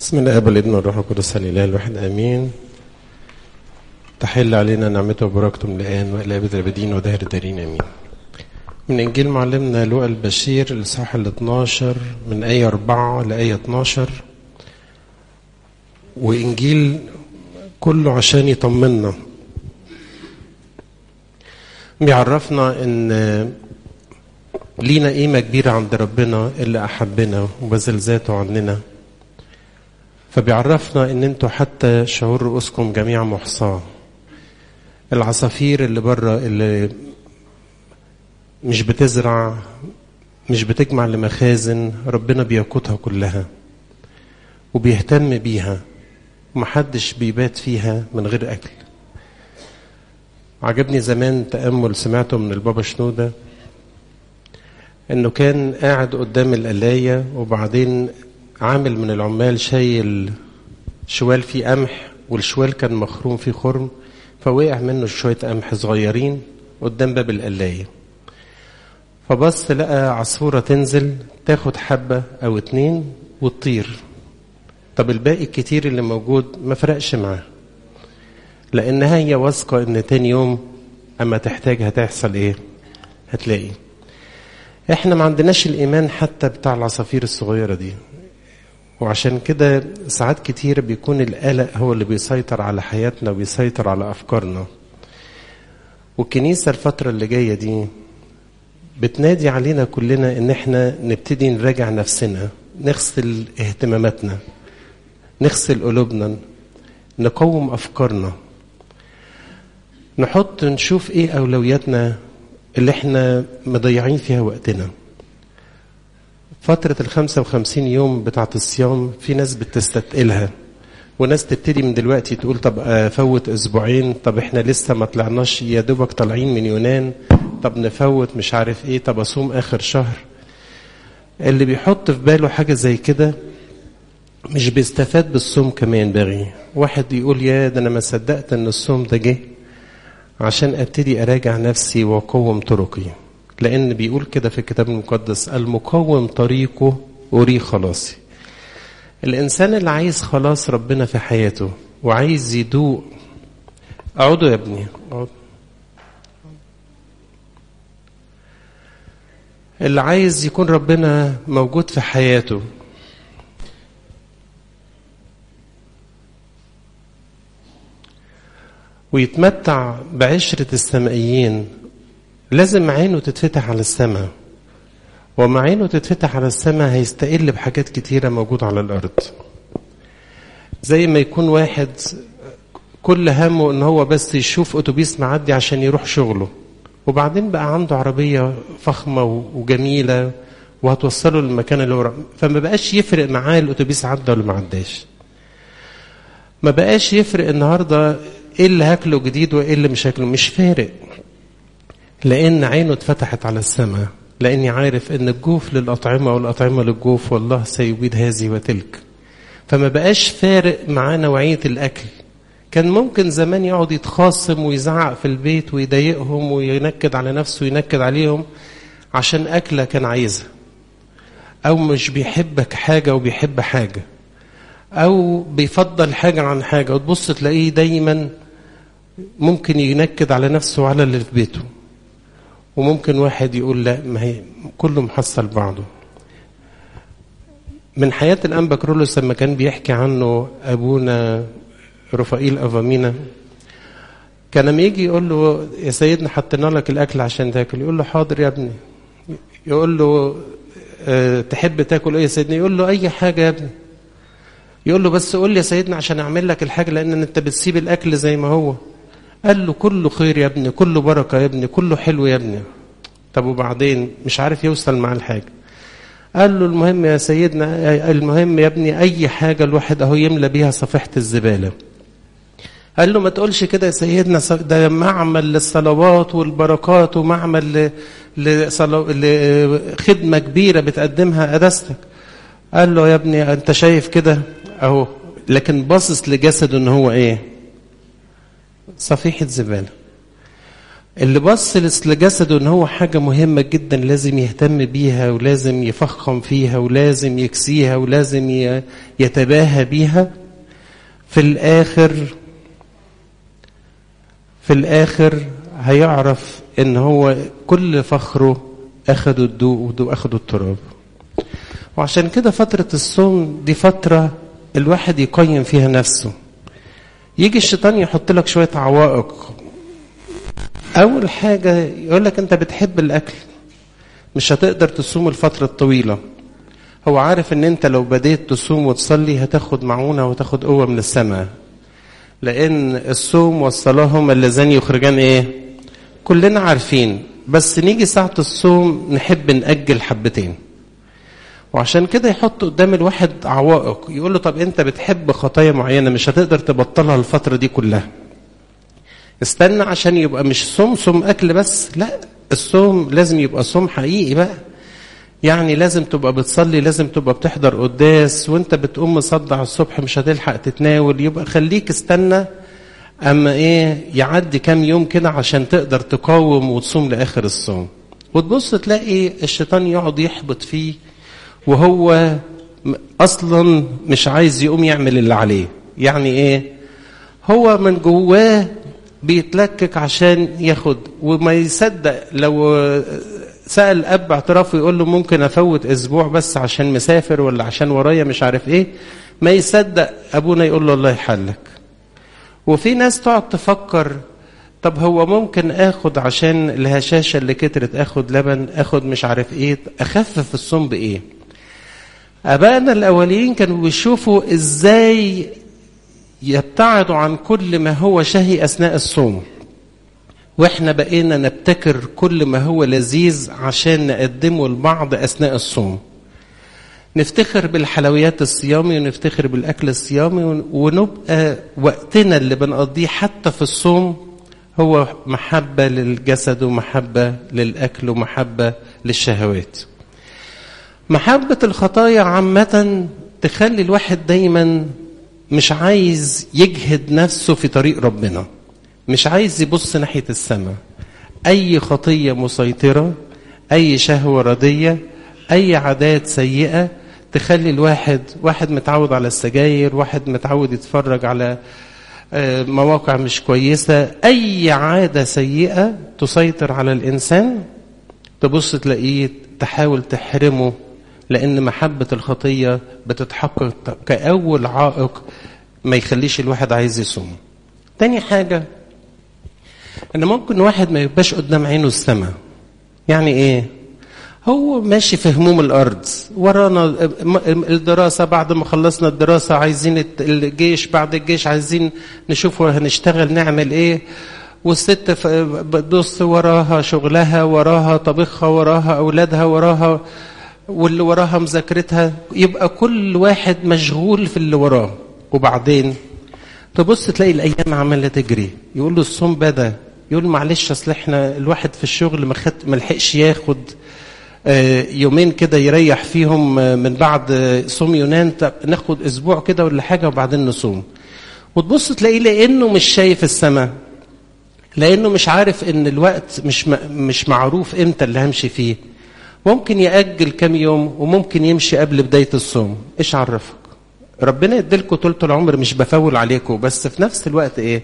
بسم الله الاب والابن والروح القدس الاله الواحد امين تحل علينا نعمته وبركته من الان والى ابد الابدين ودهر الدارين امين من انجيل معلمنا لوقا البشير الاصحاح ال 12 من ايه 4 لايه 12 وانجيل كله عشان يطمنا بيعرفنا ان لينا قيمة كبيرة عند ربنا اللي أحبنا وبذل ذاته عننا فبيعرفنا ان انتوا حتى شعور رؤوسكم جميعا محصاة العصافير اللي بره اللي مش بتزرع مش بتجمع لمخازن ربنا بيقوتها كلها وبيهتم بيها ومحدش بيبات فيها من غير أكل عجبني زمان تأمل سمعته من البابا شنودة انه كان قاعد قدام القلاية وبعدين عامل من العمال شايل شوال فيه قمح والشوال كان مخروم فيه خرم فوقع منه شوية قمح صغيرين قدام باب القلاية فبص لقى عصفورة تنزل تاخد حبة أو اتنين وتطير طب الباقي الكتير اللي موجود ما فرقش معاه لأنها هي واثقة إن تاني يوم أما تحتاج هتحصل إيه هتلاقي احنا ما عندناش الإيمان حتى بتاع العصافير الصغيرة دي وعشان كده ساعات كتير بيكون القلق هو اللي بيسيطر على حياتنا وبيسيطر على أفكارنا والكنيسة الفترة اللي جاية دي بتنادي علينا كلنا ان احنا نبتدي نراجع نفسنا نغسل اهتماماتنا نغسل قلوبنا نقوم افكارنا نحط نشوف ايه اولوياتنا اللي احنا مضيعين فيها وقتنا فترة الخمسة وخمسين يوم بتاعة الصيام في ناس بتستثقلها وناس تبتدي من دلوقتي تقول طب افوت اسبوعين طب احنا لسه ما طلعناش يا دوبك طالعين من يونان طب نفوت مش عارف ايه طب اصوم اخر شهر اللي بيحط في باله حاجة زي كده مش بيستفاد بالصوم كمان باغي واحد يقول يا ده انا ما صدقت ان الصوم ده جه عشان ابتدي اراجع نفسي واقوم طرقي لان بيقول كده في الكتاب المقدس المقوم طريقه اري خلاصي الانسان اللي عايز خلاص ربنا في حياته وعايز يدوق اقعدوا يا ابني اقعد اللي عايز يكون ربنا موجود في حياته ويتمتع بعشرة السمائيين لازم عينه تتفتح على السماء وما عينه تتفتح على السماء هيستقل بحاجات كتيرة موجودة على الأرض زي ما يكون واحد كل همه ان هو بس يشوف اتوبيس معدي عشان يروح شغله وبعدين بقى عنده عربية فخمة وجميلة وهتوصله للمكان اللي هو فما بقاش يفرق معاه الاتوبيس عدى ولا ما عداش ما بقاش يفرق النهارده ايه اللي هاكله جديد وايه اللي مش هاكله مش فارق لان عينه اتفتحت على السماء لاني عارف ان الجوف للاطعمه والاطعمه للجوف والله سيبيد هذه وتلك فما بقاش فارق معاه نوعيه الاكل كان ممكن زمان يقعد يتخاصم ويزعق في البيت ويضايقهم وينكد على نفسه وينكد عليهم عشان أكلة كان عايزها أو مش بيحبك حاجة وبيحب حاجة أو بيفضل حاجة عن حاجة وتبص تلاقيه دايما ممكن ينكد على نفسه وعلى اللي في بيته وممكن واحد يقول لا ما هي كله محصل بعضه من حياة الأنبا كرولوس لما كان بيحكي عنه أبونا رفائيل افامينا كان لما يجي يقول له يا سيدنا حطينا لك الاكل عشان تاكل يقول له حاضر يا ابني يقول له أه تحب تاكل ايه يا سيدنا يقول له اي حاجه يا ابني يقول له بس قول لي يا سيدنا عشان اعمل لك الحاجه لان انت بتسيب الاكل زي ما هو قال له كله خير يا ابني كله بركه يا ابني كله حلو يا ابني طب وبعدين مش عارف يوصل مع الحاجه قال له المهم يا سيدنا المهم يا ابني اي حاجه الواحد اهو يملى بيها صفيحه الزباله قال له ما تقولش كده يا سيدنا ده معمل للصلوات والبركات ومعمل لخدمة كبيرة بتقدمها قداستك قال له يا ابني انت شايف كده اهو لكن باصص لجسده ان هو ايه صفيحة زبالة اللي بص لجسده ان هو حاجة مهمة جدا لازم يهتم بيها ولازم يفخم فيها ولازم يكسيها ولازم يتباهى بيها في الاخر في الاخر هيعرف ان هو كل فخره اخدوا الدوق واخدوا التراب وعشان كده فترة الصوم دي فترة الواحد يقيم فيها نفسه يجي الشيطان يحط لك شوية عوائق أول حاجة يقول لك أنت بتحب الأكل مش هتقدر تصوم الفترة الطويلة هو عارف ان انت لو بديت تصوم وتصلي هتاخد معونة وتاخد قوة من السماء لان الصوم والصلاة هما اللذان يخرجان ايه كلنا عارفين بس نيجي ساعة الصوم نحب نأجل حبتين وعشان كده يحط قدام الواحد عوائق يقول له طب انت بتحب خطايا معينة مش هتقدر تبطلها الفترة دي كلها استنى عشان يبقى مش صوم صوم اكل بس لا الصوم لازم يبقى صوم حقيقي بقى يعني لازم تبقى بتصلي لازم تبقى بتحضر قداس وانت بتقوم مصدع الصبح مش هتلحق تتناول يبقى خليك استنى اما ايه يعدي كام يوم كده عشان تقدر تقاوم وتصوم لاخر الصوم وتبص تلاقي الشيطان يقعد يحبط فيه وهو اصلا مش عايز يقوم يعمل اللي عليه يعني ايه هو من جواه بيتلكك عشان ياخد وما يصدق لو سأل أب اعترافه يقول له ممكن أفوت أسبوع بس عشان مسافر ولا عشان ورايا مش عارف إيه ما يصدق أبونا يقول له الله يحلك وفي ناس تقعد تفكر طب هو ممكن اخد عشان الهشاشة اللي كترت اخد لبن اخد مش عارف ايه اخفف الصوم بايه ابائنا الاولين كانوا بيشوفوا ازاي يبتعدوا عن كل ما هو شهي اثناء الصوم واحنا بقينا نبتكر كل ما هو لذيذ عشان نقدمه لبعض اثناء الصوم نفتخر بالحلويات الصيامي ونفتخر بالاكل الصيامي ونبقى وقتنا اللي بنقضيه حتى في الصوم هو محبه للجسد ومحبه للاكل ومحبه للشهوات محبه الخطايا عامه تخلي الواحد دايما مش عايز يجهد نفسه في طريق ربنا مش عايز يبص ناحية السماء أي خطية مسيطرة أي شهوة ردية أي عادات سيئة تخلي الواحد واحد متعود على السجاير واحد متعود يتفرج على مواقع مش كويسة أي عادة سيئة تسيطر على الإنسان تبص تلاقيه تحاول تحرمه لأن محبة الخطية بتتحقق كأول عائق ما يخليش الواحد عايز يصوم تاني حاجة ان ممكن واحد ما يبقاش قدام عينه السماء يعني ايه هو ماشي في هموم الارض ورانا الدراسه بعد ما خلصنا الدراسه عايزين الجيش بعد الجيش عايزين نشوف هنشتغل نعمل ايه والست بتبص وراها شغلها وراها طبخها وراها اولادها وراها واللي وراها مذاكرتها يبقى كل واحد مشغول في اللي وراه وبعدين تبص تلاقي الايام عماله تجري يقول له الصوم بدا يقول معلش اصل احنا الواحد في الشغل ما خد ما لحقش ياخد يومين كده يريح فيهم من بعد صوم يونان ناخد اسبوع كده ولا حاجه وبعدين نصوم وتبص تلاقيه لانه مش شايف السماء لانه مش عارف ان الوقت مش مش معروف امتى اللي همشي فيه ممكن ياجل كام يوم وممكن يمشي قبل بدايه الصوم ايش عرفك ربنا يديلكم طولة العمر مش بفول عليكم بس في نفس الوقت ايه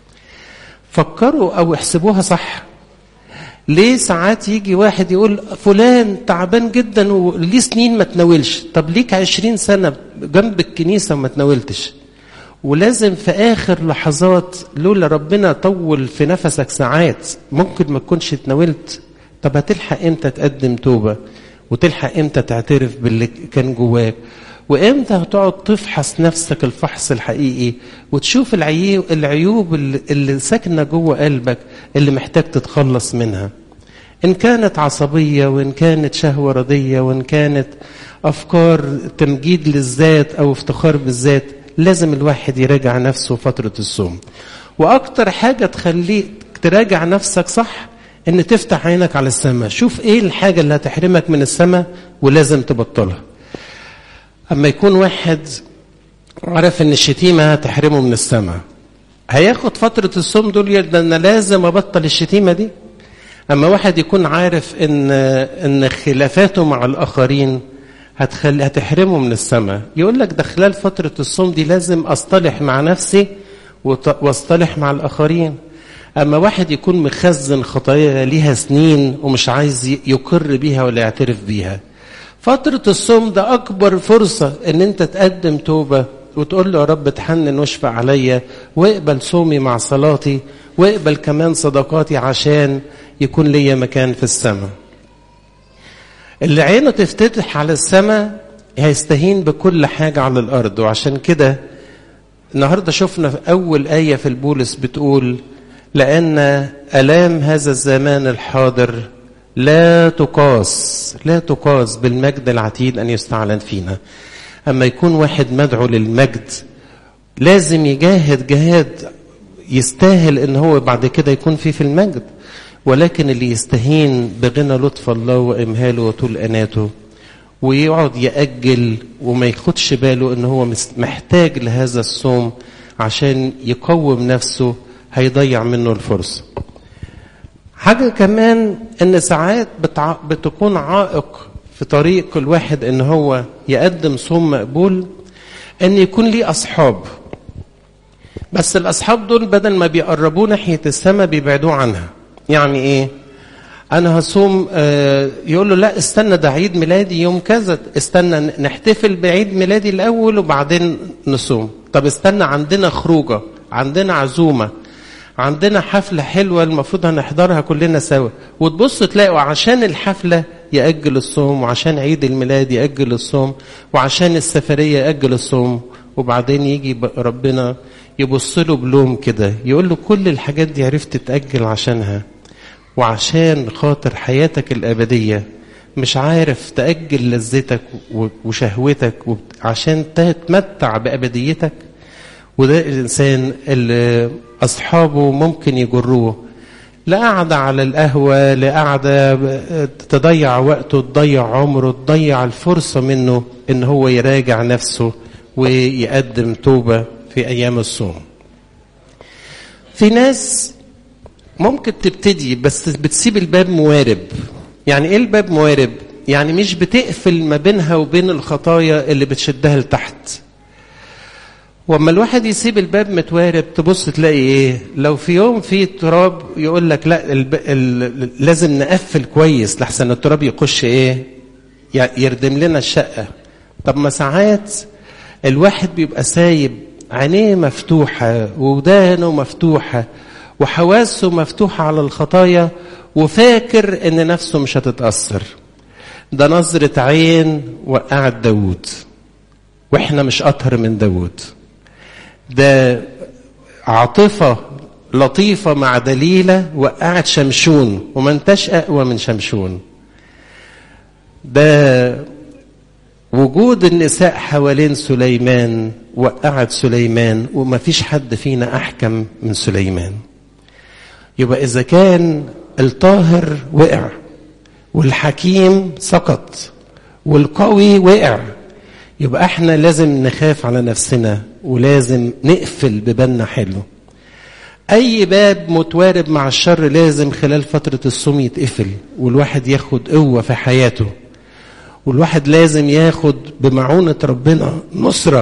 فكروا او احسبوها صح ليه ساعات يجي واحد يقول فلان تعبان جدا وليه سنين ما تناولش طب ليك عشرين سنة جنب الكنيسة وما تناولتش ولازم في آخر لحظات لولا ربنا طول في نفسك ساعات ممكن ما تكونش تناولت طب هتلحق امتى تقدم توبة وتلحق امتى تعترف باللي كان جواك وامتى هتقعد تفحص نفسك الفحص الحقيقي وتشوف العيوب, العيوب اللي ساكنه جوه قلبك اللي محتاج تتخلص منها ان كانت عصبيه وان كانت شهوه رضيه وان كانت افكار تمجيد للذات او افتخار بالذات لازم الواحد يراجع نفسه فتره الصوم واكتر حاجه تخليك تراجع نفسك صح ان تفتح عينك على السماء شوف ايه الحاجه اللي هتحرمك من السماء ولازم تبطلها اما يكون واحد عارف ان الشتيمه تحرمه من السماء هياخد فتره الصوم دول ده انا لازم ابطل الشتيمه دي اما واحد يكون عارف ان ان خلافاته مع الاخرين هتخلي هتحرمه من السماء يقول لك ده خلال فتره الصوم دي لازم اصطلح مع نفسي واصطلح مع الاخرين اما واحد يكون مخزن خطايا ليها سنين ومش عايز يقر بيها ولا يعترف بيها فترة الصوم ده أكبر فرصة إن أنت تقدم توبة وتقول له يا رب تحنن واشفع عليا واقبل صومي مع صلاتي واقبل كمان صدقاتي عشان يكون ليا مكان في السماء اللي عينه تفتتح على السماء هيستهين بكل حاجة على الأرض وعشان كده النهاردة شفنا في أول آية في البولس بتقول لأن ألام هذا الزمان الحاضر لا تقاس لا تقاس بالمجد العتيد أن يستعلن فينا أما يكون واحد مدعو للمجد لازم يجاهد جهاد يستاهل ان هو بعد كده يكون فيه في المجد ولكن اللي يستهين بغنى لطف الله وامهاله وطول اناته ويقعد يأجل وما ياخدش باله ان هو محتاج لهذا الصوم عشان يقوم نفسه هيضيع منه الفرصة حاجة كمان ان ساعات بتع... بتكون عائق في طريق الواحد ان هو يقدم صوم مقبول ان يكون ليه اصحاب بس الاصحاب دول بدل ما بيقربوه ناحيه السماء بيبعدوه عنها يعني ايه انا هصوم آه يقول له لا استنى ده عيد ميلادي يوم كذا استنى نحتفل بعيد ميلادي الاول وبعدين نصوم طب استنى عندنا خروجه عندنا عزومه عندنا حفلة حلوة المفروض هنحضرها كلنا سوا وتبص تلاقوا عشان الحفلة يأجل الصوم وعشان عيد الميلاد يأجل الصوم وعشان السفرية يأجل الصوم وبعدين يجي ربنا يبص له بلوم كده يقول له كل الحاجات دي عرفت تأجل عشانها وعشان خاطر حياتك الأبدية مش عارف تأجل لذتك وشهوتك عشان تتمتع بأبديتك وده الإنسان اللي أصحابه ممكن يجروه لا قاعدة على القهوة لا قاعدة تضيع وقته تضيع عمره تضيع الفرصة منه إن هو يراجع نفسه ويقدم توبة في أيام الصوم في ناس ممكن تبتدي بس بتسيب الباب موارب يعني ايه الباب موارب يعني مش بتقفل ما بينها وبين الخطايا اللي بتشدها لتحت واما الواحد يسيب الباب متوارب تبص تلاقي ايه لو في يوم في تراب يقول لك لا الب... ال... لازم نقفل كويس لحسن التراب يخش ايه يردم لنا الشقه طب ما ساعات الواحد بيبقى سايب عينيه مفتوحه ودانه مفتوحه وحواسه مفتوحه على الخطايا وفاكر ان نفسه مش هتتاثر ده نظره عين وقعت داوود واحنا مش اطهر من داوود ده عاطفة لطيفة مع دليلة وقعت شمشون وما انتش أقوى من شمشون ده وجود النساء حوالين سليمان وقعت سليمان وما فيش حد فينا أحكم من سليمان يبقى إذا كان الطاهر وقع والحكيم سقط والقوي وقع يبقى احنا لازم نخاف على نفسنا ولازم نقفل ببالنا حلو اي باب متوارب مع الشر لازم خلال فترة الصوم يتقفل والواحد ياخد قوة في حياته والواحد لازم ياخد بمعونة ربنا نصرة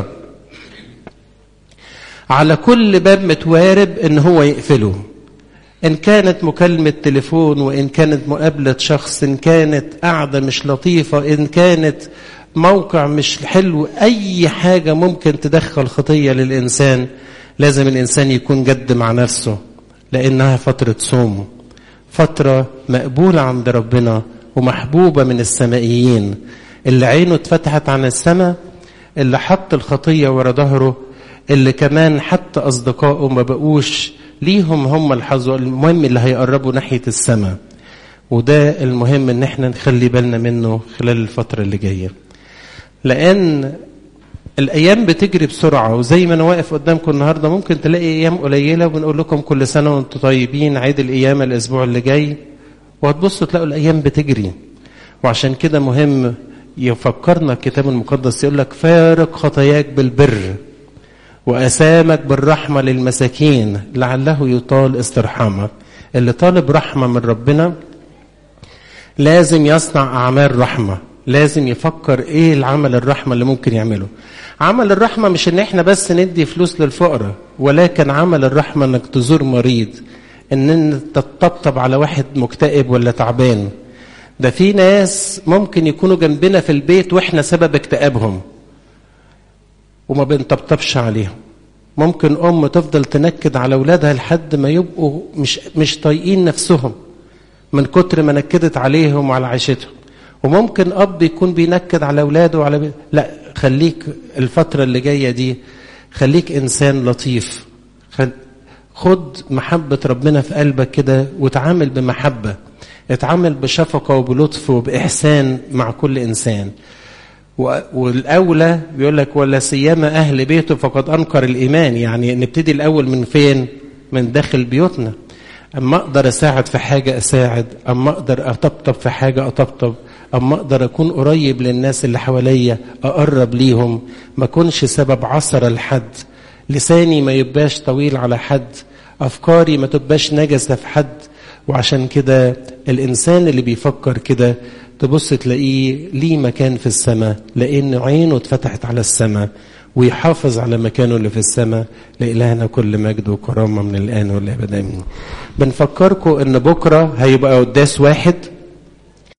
على كل باب متوارب ان هو يقفله ان كانت مكالمة تليفون وان كانت مقابلة شخص ان كانت قعدة مش لطيفة ان كانت موقع مش حلو اي حاجة ممكن تدخل خطية للانسان لازم الانسان يكون جد مع نفسه لانها فترة صوم فترة مقبولة عند ربنا ومحبوبة من السمائيين اللي عينه اتفتحت عن السماء اللي حط الخطية ورا ظهره اللي كمان حتى أصدقائه ما بقوش ليهم هم الحظ المهم اللي هيقربوا ناحية السماء وده المهم ان احنا نخلي بالنا منه خلال الفترة اللي جاية لان الايام بتجري بسرعة وزي ما انا واقف قدامكم النهاردة ممكن تلاقي ايام قليلة وبنقول لكم كل سنة وانتم طيبين عيد القيامة الاسبوع اللي جاي وهتبصوا تلاقوا الايام بتجري وعشان كده مهم يفكرنا الكتاب المقدس يقول لك فارق خطاياك بالبر وأسامك بالرحمة للمساكين لعله يطال استرحامك اللي طالب رحمة من ربنا لازم يصنع أعمال رحمة لازم يفكر إيه العمل الرحمة اللي ممكن يعمله عمل الرحمة مش إن إحنا بس ندي فلوس للفقراء ولكن عمل الرحمة إنك تزور مريض إن أنت تطبطب على واحد مكتئب ولا تعبان ده في ناس ممكن يكونوا جنبنا في البيت وإحنا سبب اكتئابهم وما بنطبطبش عليهم ممكن ام تفضل تنكد على اولادها لحد ما يبقوا مش مش طايقين نفسهم من كتر ما نكدت عليهم وعلى عيشتهم وممكن اب يكون بينكد على اولاده وعلى بي... لا خليك الفتره اللي جايه دي خليك انسان لطيف خل... خد محبه ربنا في قلبك كده وتعامل بمحبه اتعامل بشفقه وبلطف وباحسان مع كل انسان والاولى بيقول لك ولا سيما اهل بيته فقد انكر الايمان يعني نبتدي الاول من فين من داخل بيوتنا اما اقدر اساعد في حاجه اساعد اما اقدر اطبطب في حاجه اطبطب اما اقدر اكون قريب للناس اللي حواليا اقرب ليهم ما اكونش سبب عثره لحد لساني ما يبقاش طويل على حد افكاري ما تبقاش نجسه في حد وعشان كده الانسان اللي بيفكر كده تبص تلاقيه ليه مكان في السماء لان عينه اتفتحت على السماء ويحافظ على مكانه اللي في السماء لإلهنا كل مجد وكرامة من الآن والأبد آمين بنفكركم إن بكرة هيبقى قداس واحد